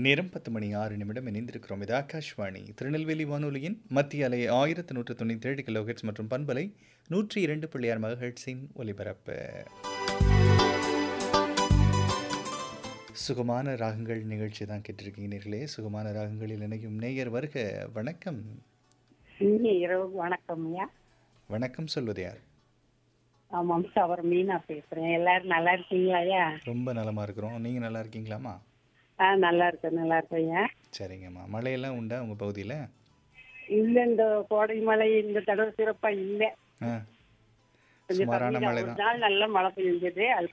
நேரம் பத்து மணி ஆறு நிமிடம் இணைந்திருக்கிறோம் இது ஆகாஷ்வாணி திருநெல்வேலி வானொலியின் மத்திய அலை ஆயிரத்து நூற்று தொண்ணூற்றி ஏழு கிலோஹெட்ஸ் மற்றும் பண்பலை நூற்றி இரண்டு புள்ளி ஆறு மகஹெட்ஸின் ஒலிபரப்பு சுகமான ராகங்கள் நிகழ்ச்சி தான் கேட்டிருக்கீங்க நேர்களே சுகமான ராகங்களில் இணையும் நேயர் வருக வணக்கம் இனிய இரவு வணக்கம் ஐயா வணக்கம் சொல்வது யார் ஆமாம் சவர் மீனா பேசுறேன் எல்லாரும் நல்லா இருக்கீங்களா ஐயா ரொம்ப நலமா இருக்கிறோம் நீங்க நல்லா இருக்கீங்களாம்மா ஆ நல்லா இருக்கேன் நல்லா இருக்கேன் ஐயா சரிங்கம்மா மழையெல்லாம் உண்டா உங்க பகுதியில் இல்ல இந்த கோடை மழை இந்த தடவை சிறப்பா இல்ல ஆ கொஞ்சம் சுமாரான கம்மி தான். மழை ஒரு தான் நாள் நல்ல மழை பெஞ்சது அது